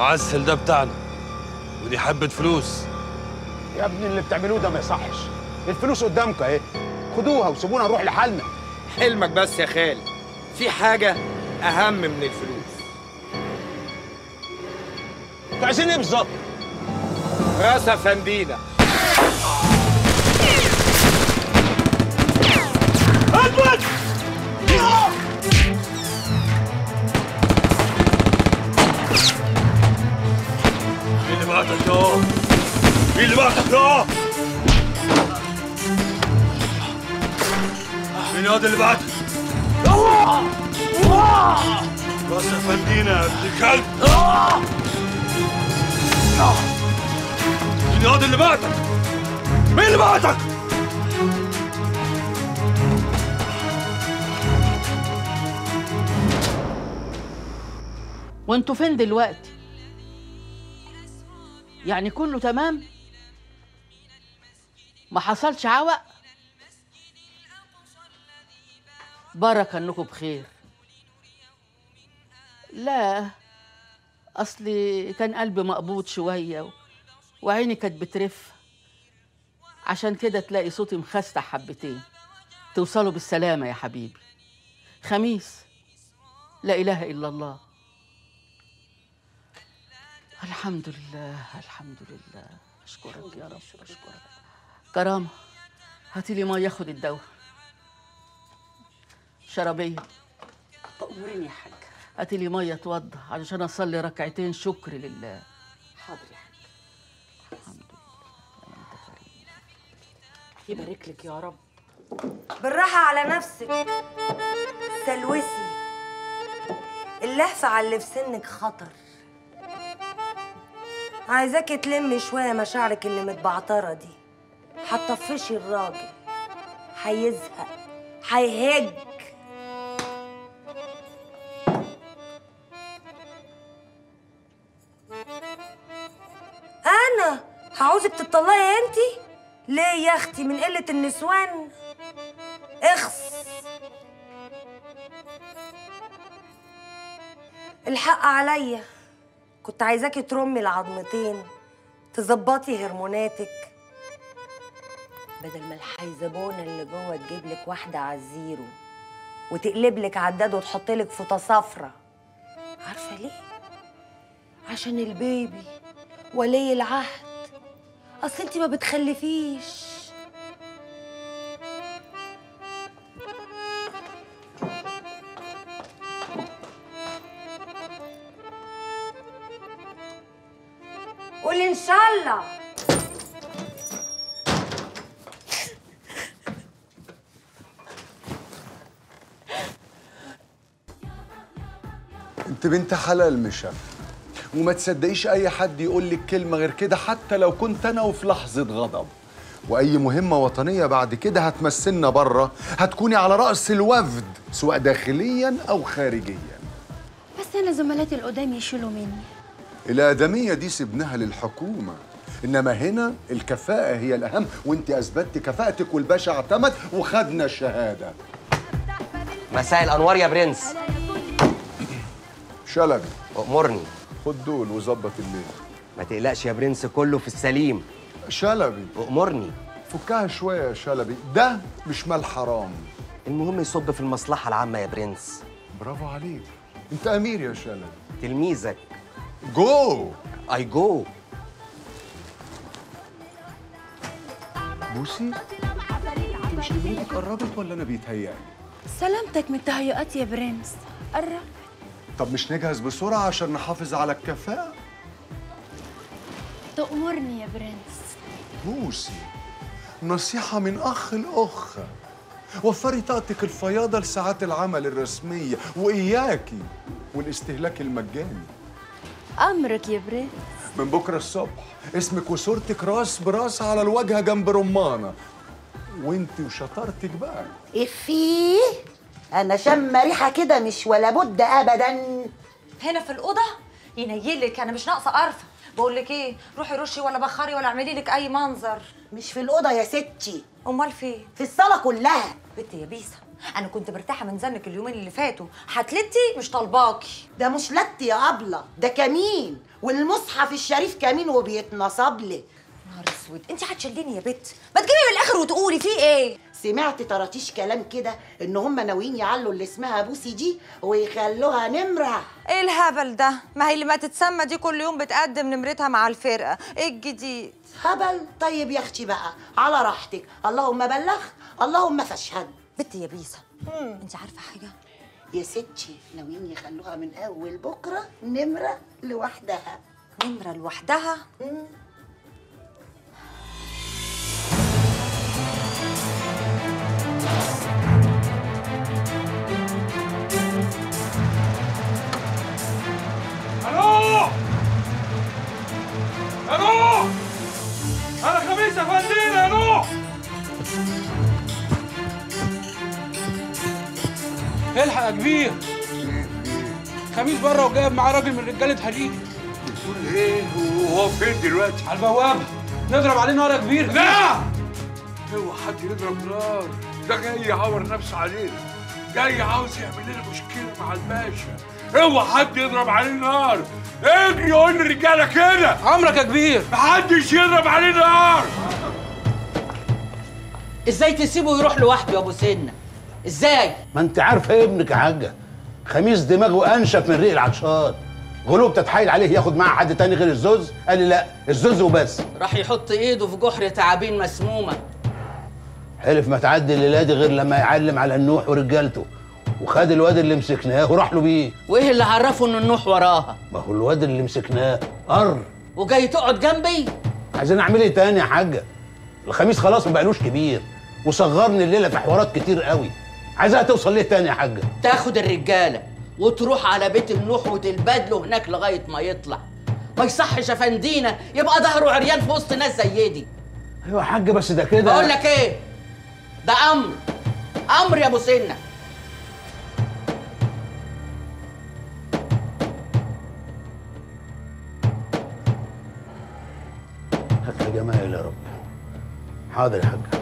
معسل ده بتاعنا ودي حبة فلوس يا ابني اللي بتعملوه ده ما يصحش الفلوس قدامكم اهي خدوها وسيبونا نروح لحالنا حلمك بس يا خال في حاجة أهم من الفلوس انتوا عايزين ايه بالظبط؟ راس فندينا مين اللي بعتك يا مين اللي بعتك يا مين هذا اللي بعتك راس فندينا يا ابن الكلب مين هذا اللي بعتك مين اللي بعتك وانتوا فين دلوقتي يعني كله تمام ما حصلش عوق بركة انكم بخير لا اصلي كان قلبي مقبوض شوية و- وعيني كانت بترف عشان كده تلاقي صوتي مخستع حبتين توصلوا بالسلامة يا حبيبي خميس لا إله إلا الله الحمد لله الحمد لله اشكرك يا رب اشكرك كرامه هاتي لي ميه ياخد الدواء شرابيه تأمريني يا حاج هاتي لي ميه اتوضى علشان اصلي ركعتين شكر لله حاضر يا حاج الحمد لله انت كريم يبارك لك يا رب بالراحة على نفسك سلوسي اللهفة على اللي في سنك خطر عايزاكي تلمي شوية مشاعرك اللي متبعترة دي هتطفشي الراجل هيزهق هيهج أنا هعوزك تطلقي انتي ليه يا اختي من قلة النسوان اخس الحق عليا كنت عايزاكي ترمي العظمتين تظبطي هرموناتك بدل ما الحيزبونة اللي جوه تجيب لك واحدة على الزيرو وتقلب لك عداد وتحط لك فوطة صفرة عارفة ليه؟ عشان البيبي ولي العهد اصل انت ما بتخلفيش قولي ان شاء الله انت بنت حلال مشا وما تصدقيش اي حد يقول لك كلمه غير كده حتى لو كنت انا وفي لحظه غضب واي مهمه وطنيه بعد كده هتمثلنا بره هتكوني على راس الوفد سواء داخليا او خارجيا بس انا زملاتي القدام يشيلوا مني الادميه دي سبناها للحكومه انما هنا الكفاءه هي الاهم وانت اثبتت كفاءتك والباشا اعتمد وخدنا الشهاده مساء الانوار يا برنس شلبي امرني خد دول وظبط الليل ما تقلقش يا برنس كله في السليم شلبي امرني فكها شويه يا شلبي ده مش مال حرام المهم يصب في المصلحه العامه يا برنس برافو عليك انت امير يا شلبي تلميذك جو اي جو بوسي انت مش نبرتك قربت ولا انا بيتهيألي سلامتك من التهيؤات يا برنس قرب طب مش نجهز بسرعه عشان نحافظ على الكفاءه تأمرني يا برنس بوسي نصيحة من أخ لأخ وفري طاقتك الفياضة لساعات العمل الرسمية وإياكي والاستهلاك المجاني أمرك يا برنس من بكرة الصبح اسمك وصورتك راس براس على الواجهة جنب رمانة وانت وشطارتك بقى إفيه أنا شم ريحة كده مش ولا بد أبدا هنا في الاوضه ينيلك انا مش ناقصه قرفه بقول لك ايه روحي رشي ولا بخري ولا اعملي لك اي منظر مش في الأوضة يا ستي امال فين في الصالة كلها بنتي يا بيسه انا كنت مرتاحه من زنك اليومين اللي فاتوا حتلتي مش طالباكي ده مش لت يا أبلة ده كمين والمصحف الشريف كمين وبيتنصب لك نهار اسود انت هتشليني يا بت ما تجيبي من الاخر وتقولي في ايه سمعت طراطيش كلام كده ان هم ناويين يعلوا اللي اسمها بوسي دي ويخلوها نمره ايه الهبل ده ما هي اللي ما تتسمى دي كل يوم بتقدم نمرتها مع الفرقه ايه الجديد هبل طيب يا اختي بقى على راحتك اللهم بلغ اللهم فاشهد بنت يا بيسا انت عارفه حاجه يا ستي ناويين يخلوها من اول بكره نمره لوحدها نمره لوحدها الو الو انا خميس يا فندينا الو الحق يا كبير خميس بره وجايب معاه راجل من رجاله هليل بتقول ايه وهو فين دلوقتي على البوابه نضرب عليه نار يا كبير لا اوعى حد يضرب نار ده جاي يعور نفسه علينا جاي عاوز يعمل لنا مشكله مع الباشا اوعى حد يضرب عليه نار اجري قول للرجاله كده عمرك يا كبير محدش يضرب عليه نار ازاي تسيبه يروح لوحده يا ابو سنه ازاي ما انت عارفه إيه ابنك يا حاجه خميس دماغه انشف من ريق العطشان غلوب تتحايل عليه ياخد معاه حد تاني غير الزوز قال لي لا الزوز وبس راح يحط ايده في جحر تعابين مسمومه حلف ما تعدي الليله دي غير لما يعلم على النوح ورجالته وخد الواد اللي مسكناه وراح له بيه وايه اللي عرفه ان النوح وراها ما هو الواد اللي مسكناه قر وجاي تقعد جنبي عايزين اعمل ايه تاني يا حاجه الخميس خلاص ما بقالوش كبير وصغرني الليله في حوارات كتير قوي عايزها توصل ليه تاني يا حاجه تاخد الرجاله وتروح على بيت النوح وتلبدله هناك لغايه ما يطلع ما يصحش يا فندينا يبقى ظهره عريان في وسط ناس زي دي ايوه يا حاج بس ده كده بقول لك ايه ده امر امر يا ابو سنه هات يا جمال يا رب حاضر يا حاج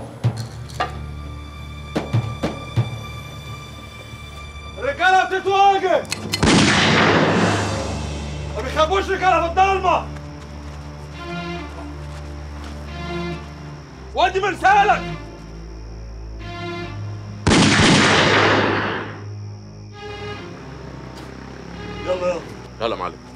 الرجاله بتتواجه ما بيخافوش رجاله في الضلمه ودي مرسالك يلا يلا يلا يا معلم